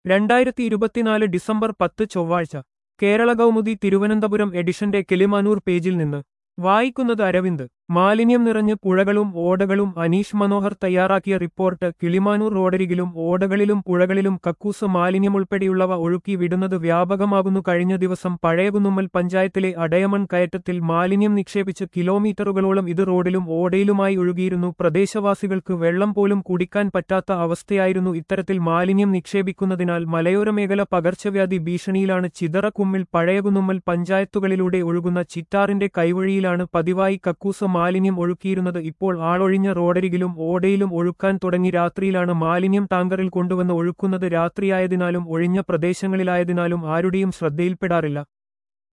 രണ്ടായിരത്തി ഇരുപത്തിനാല് ഡിസംബർ പത്ത് ചൊവ്വാഴ്ച കേരള കൗമുദി തിരുവനന്തപുരം എഡിഷന്റെ കിളിമാനൂർ പേജിൽ നിന്ന് വായിക്കുന്നത് അരവിന്ദ് മാലിന്യം നിറഞ്ഞ് പുഴകളും ഓടകളും അനീഷ് മനോഹർ തയ്യാറാക്കിയ റിപ്പോർട്ട് കിളിമാനൂർ റോഡരികിലും ഓടകളിലും പുഴകളിലും കക്കൂസ് മാലിന്യമുൾപ്പെടെയുള്ളവ ഒഴുക്കി വിടുന്നത് വ്യാപകമാകുന്നു കഴിഞ്ഞ ദിവസം പഴയകുന്നുമ്മൽ പഞ്ചായത്തിലെ അടയമൺ കയറ്റത്തിൽ മാലിന്യം നിക്ഷേപിച്ച് കിലോമീറ്ററുകളോളം ഇത് റോഡിലും ഓടയിലുമായി ഒഴുകിയിരുന്നു പ്രദേശവാസികൾക്ക് വെള്ളം പോലും കുടിക്കാൻ പറ്റാത്ത അവസ്ഥയായിരുന്നു ഇത്തരത്തിൽ മാലിന്യം നിക്ഷേപിക്കുന്നതിനാൽ മലയോര മേഖല പകർച്ചവ്യാധി ഭീഷണിയിലാണ് ചിതറക്കുമ്മിൽ പഴയകുന്നുമ്മൽ പഞ്ചായത്തുകളിലൂടെ ഒഴുകുന്ന ചിറ്റാറിന്റെ കൈവഴിയിലാണ് പതിവായി കക്കൂസ് മാലിന്യം ഒഴുക്കിയിരുന്നത് ഇപ്പോൾ ആളൊഴിഞ്ഞ റോഡരികിലും ഓടയിലും ഒഴുക്കാൻ തുടങ്ങി രാത്രിയിലാണ് മാലിന്യം ടാങ്കറിൽ കൊണ്ടുവന്ന് ഒഴുക്കുന്നത് രാത്രിയായതിനാലും ഒഴിഞ്ഞ പ്രദേശങ്ങളിലായതിനാലും ആരുടെയും ശ്രദ്ധയിൽപ്പെടാറില്ല